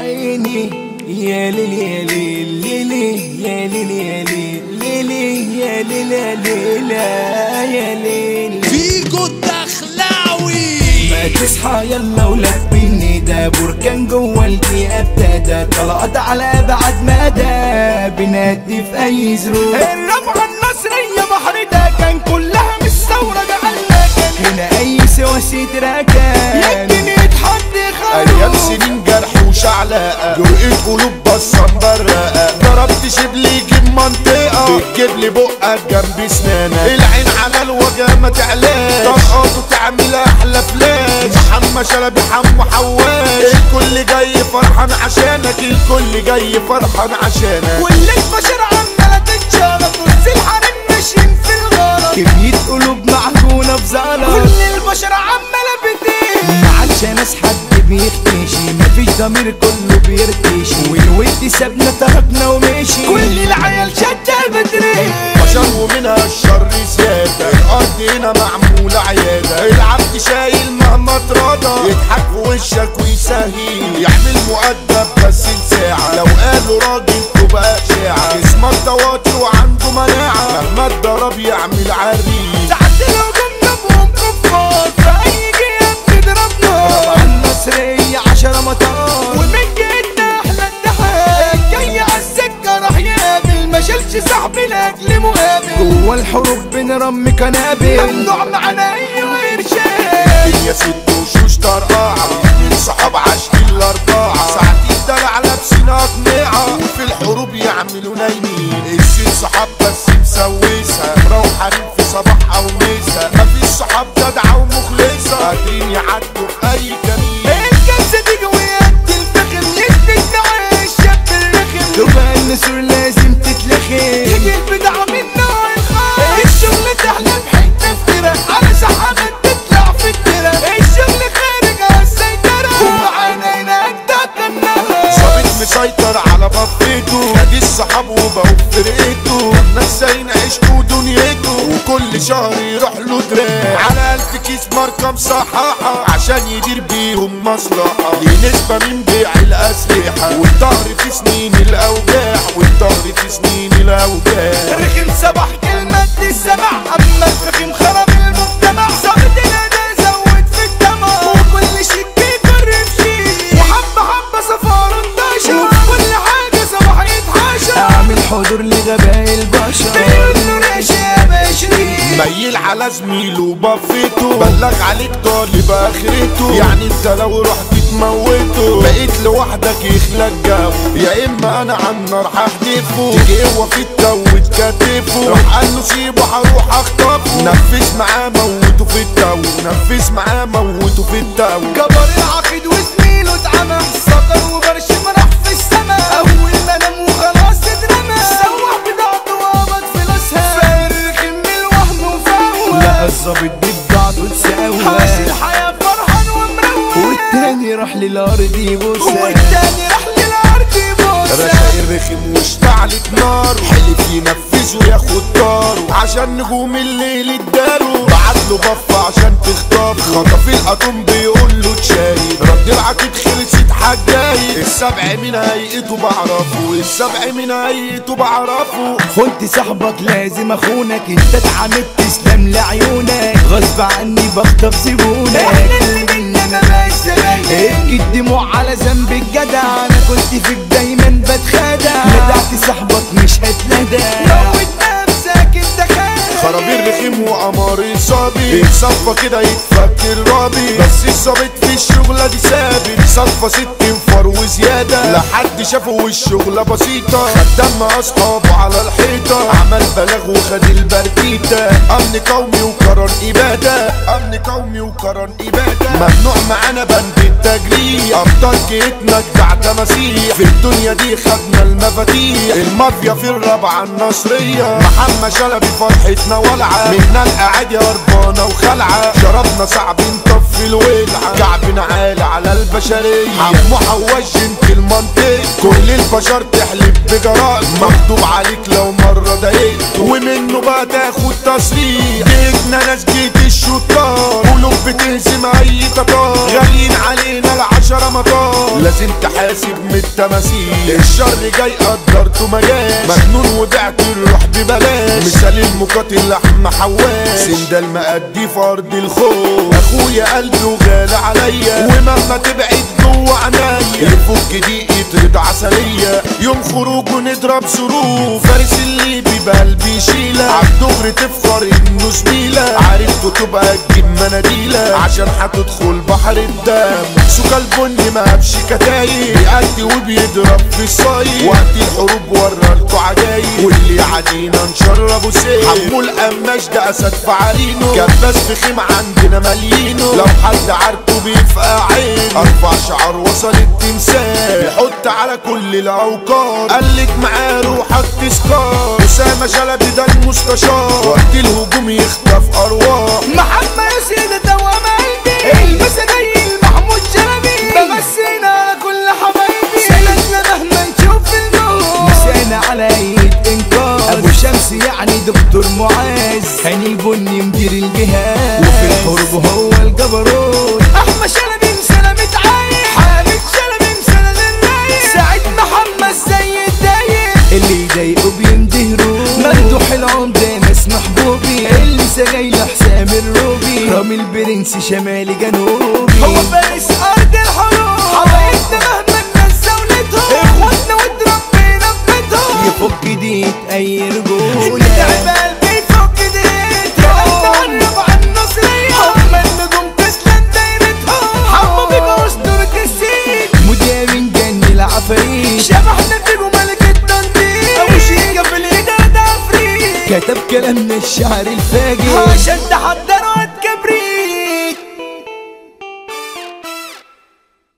عيني يا ليل يا ليل ليلي يا ليل يا ليل ليلي يا ليل يا ليل يا ليل فيجو الدخلاوي ما تصحى يلا ولبيني ده بركان جوه الدقيقة ابتدى طلعت على ابعد مدى بنادي في اي ظروف الرفعة النصرية بحر ده كان كلها مش ثورة جعلنا كان هنا اي سواسي تراكان يمكن يتحدي ايام خروف سنين جرح وشعلقه جرأة قلوب بصة مبرقه ضربت شبل يجيب منطقه بتجيب لي بقك جنب سنانك العين على الوجه ما تعلاش طرقاته تعمل احلى فلاش محمد شلبي حمو حواش الكل جاي فرحان عشانك الكل جاي فرحان عشانك كل البشر عمالة تتشغط نص الحريم ماشيين في الغلط كمية قلوب معجونة بزلط كل البشر عمالة بتقل ما عادش ناس حد بيختشي مفيش ضمير كله بيرتشي والود سابنا تركنا ومشي كل العيال شدة بتريح بشر ومنها الشر زيادة الأرض هنا معمولة عيادة العبد شايل مهما اتراضى يضحك في وشك ويسهيل يعمل مؤدب بس لساعة لو قالوا راجل تبقى إشاعة جسمك تواتر وعنده مناعة مهما اتضرب يعمل عريس ساعات لو كنا بهم كفار في أي جهة بتضربنا طبعا المصرية عشرة مطار ومن جهتنا احنا الضحك جاي عالسكة راح يقابل ما شالش صاحبي لاجل مقابل جوه الحروب بنرمي قنابل ممنوع معانا أي إرشاد الدنيا ست وشوش طرقاعة اتنين صحاب عاشقين الأربعة ساعتين دلع لابسين أقنعة وفي الحروب يعملوا نايمين الست صحاب بس مسوسها مروحين في صباح أو مسا مفيش صحاب جدعة ومخلصة قادرين يعدوا في أي كمين الجلسة دي جويات الفخر يثبت معاه الشاب الرخم تبقى النسور لازم تتلخم تيجي البدعة من نوع الخاص الشغل تحلى بحتة افترا على سحابة تطلع في الترا الشغل خارج على السيطرة ومعانا هناك ده النهار ظابط مسيطر على بطيته نادي الصحاب وبقوا في فرقته الناس زين عشقوا دنيته وكل شهر يروح له دراع على ألف كيس ماركة مصححة عشان يدير بيهم مصلحة ليه نسبة من بيع الأسلحة والظهر في سنين الأوجاع والظهر في سنين الأوجاع رخم صباح كلمة السمع أما الفخم خرب المجتمع ظابط الأداء زود في الدمع وكل شيء بيجرب شيء وحبة حبة صفار انتشر وفي كل حاجة صباح يتحاشى أعمل حضور لغباء البشر بيقولوا راشا بشري ميل على زميله بفيته بلغ عليك طالب اخرته يعني انت لو رحت تموته بقيت لوحدك يخلق جو يا اما انا عن النار هحدفه تيجي هو في التو تكتفه راح قال له سيبه هروح اخطفه نفذ معاه موته في التو نفذ معاه موته في التو كبر العقد وزميله اتعمى سكر وبرشم راح في السما اول ما نام وخلاص اترمى سوح بضاعته وقبض فلوسها فارغ من الوهم وفوه لا الظابط دي بضاعته تساوى عاش الحياة فرحان ومروق والتاني راح للارض يبوسها والتاني راح للارض يبوسها رشاير رخم واشتعلت نار حلف ينفذ وياخد داره عشان نجوم الليل اداله بعت له بف عشان تخطف خطف الاتوم بيقول له تشاهد رد العقد خلصت حجاي السبع من هيئته بعرفه السبع من هيئته بعرفه خد صاحبك لازم اخونك انت اتعمدت تسلم لعيونك غصب عني بخطف زبونك احنا اللي بينا ما بقاش زمايل ابكي الدموع على ذنب الجدع انا كنت فيك دايما بتخدع ندعت صاحبك مش هتندى موت نفسك انت خايف خرابير رخيم وقمر صابي صفى كده يتفكر رابي بس الظابط في الشغلة دي ثابت صفى ست انفار وزيادة لحد شافه والشغلة بسيطة خدام اصحابه على الحيطة عمل بلاغ وخد البرتيتة امن قومي وقرار ابادة امن قومي وقرار ابادة ممنوع معانا بند التجريح ابطال جيتنا جدع تماسيح في الدنيا دي خدنا المفاتيح المافيا في الرابعة النصرية محمد شلبي فرحتنا ولعة منا القعاد هربانة وخلعة شربنا صعب نطفي في الولعة كعبنا عالي على البشرية عمو حواش انت المنطق كل البشر تحلف بجرائم مكتوب عليك لو مرة ضايقت ومنه بقى تاخد تصريح جيتنا ناس جيت الشطار قلوب بتهزم اي تتار غاليين علينا العشرة مطار لازم تحاسب من التماثيل الشر جاي قدرته مجاش مجنون وبعت الروح ببلاش مثال المقاتل لحم حواش سندال مأدي في ارض الخوف اخويا قلبي وغالي عليا ومهما تبعد جوه عينيا يفك دي يطرد عسلية يوم خروجه نضرب صاروخ فارس الليبي بقلبي يشيلة عالدغري تفخر انه زميلة عرفته تبقى تجيب مناديلة عشان هتدخل بحر الدم سوكا البني ما بشي كتايب بيأدي وبيضرب في الصايب وقت الحروب ورالكوا عجايب واللي يعادينا نشربه سيف حمو القماش ده اسد في عرينه كباس في خيم عندنا مالينه لو حد عارفه بيفقع عينه ارفع شعر وصل التمثال يحط على كل الاوقات قالك معاه روحك تسكر اسامه شلبي ده المستشار وقت الهجوم يخطف ارواح محمد ياسين دوام قلبي المسنين محمود شلبي بمسينا على كل حبايبي سندنا مهما نشوف النور مسينا على ايد انكار ابو شمس يعني دكتور معاذ هاني البني مدير الجهاز وفي الحروب هو الجبروت احمد شلبي مسلمة عايش حامد شلبي مسند الرايق سعيد محمد زي الدايق اللي يضايقه بيندهروا ممدوح العمدة ناس محبوبي اللي سجايله حسام الروبي رامي البرنس شمالي جنوبي هو فارس ارض الحروب حبايبنا مهما الناس زولتهم اخواتنا واتربينا في بيتهم يفك ديت اي رجولة تعب قلبي يفك ديت تعرف عن النصرية هم النجوم تسلم دايرتهم حمو بيبقى اسطورة السين مدير جني العفاريت شبحنا فيكم ملك التنطيط ابو شيكا في الادارة ده عفريت كتب كلامنا الشعر الفاجر عشان ده حط